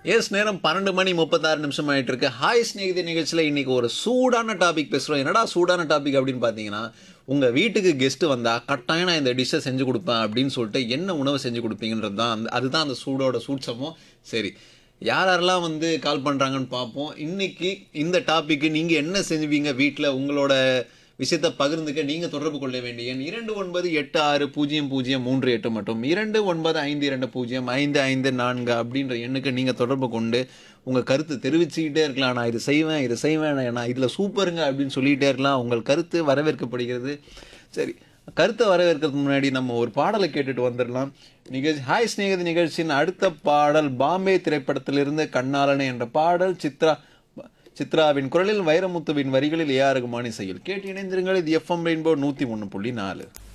S நேரம் பன்னெண்டு மணி முப்பத்தாறு நிமிஷம் ஆயிட்டு இருக்கு ஹாய் ஸ்நேகிதி நிகழ்ச்சியில் இன்னைக்கு ஒரு சூடான டாபிக் பேசுகிறோம் என்னடா சூடான டாபிக் அப்படின்னு பார்த்தீங்கன்னா உங்கள் வீட்டுக்கு கெஸ்ட் வந்தால் கட்டாயம் நான் இந்த டிஷ்ஷை செஞ்சு கொடுப்பேன் அப்படின்னு சொல்லிட்டு என்ன உணவு செஞ்சு கொடுப்பீங்கன்றது தான் அந்த அதுதான் அந்த சூடோட சூட்சமும் சரி யார் யாரெல்லாம் வந்து கால் பண்ணுறாங்கன்னு பார்ப்போம் இன்னைக்கு இந்த டாபிக்கு நீங்கள் என்ன செஞ்சுவீங்க வீட்டில் உங்களோட விஷயத்தை பகிர்ந்துக்க நீங்கள் தொடர்பு கொள்ள வேண்டிய எண் இரண்டு ஒன்பது எட்டு ஆறு பூஜ்ஜியம் பூஜ்ஜியம் மூன்று எட்டு மற்றும் இரண்டு ஒன்பது ஐந்து இரண்டு பூஜ்ஜியம் ஐந்து ஐந்து நான்கு அப்படின்ற எண்ணுக்கு நீங்கள் தொடர்பு கொண்டு உங்கள் கருத்து தெரிவிச்சுக்கிட்டே இருக்கலாம் நான் இது செய்வேன் இது செய்வேன் நான் இதில் சூப்பருங்க அப்படின்னு சொல்லிகிட்டே இருக்கலாம் உங்கள் கருத்து வரவேற்கப்படுகிறது சரி கருத்தை வரவேற்கிறதுக்கு முன்னாடி நம்ம ஒரு பாடலை கேட்டுட்டு வந்துடலாம் நிகழ்ச்சி ஹாய் ஸ்நேகிதி நிகழ்ச்சியின் அடுத்த பாடல் பாம்பே திரைப்படத்திலிருந்து கண்ணாளனே என்ற பாடல் சித்ரா சித்ராவின் குரலில் வைரமுத்துவின் வரிகளில் ஏஆர் ரகுமான் இசையில் கேட்டு இணைந்திருங்கள் இது எஃப்எம் ரெயின்போ நூற்றி ஒன்று புள்ளி நாலு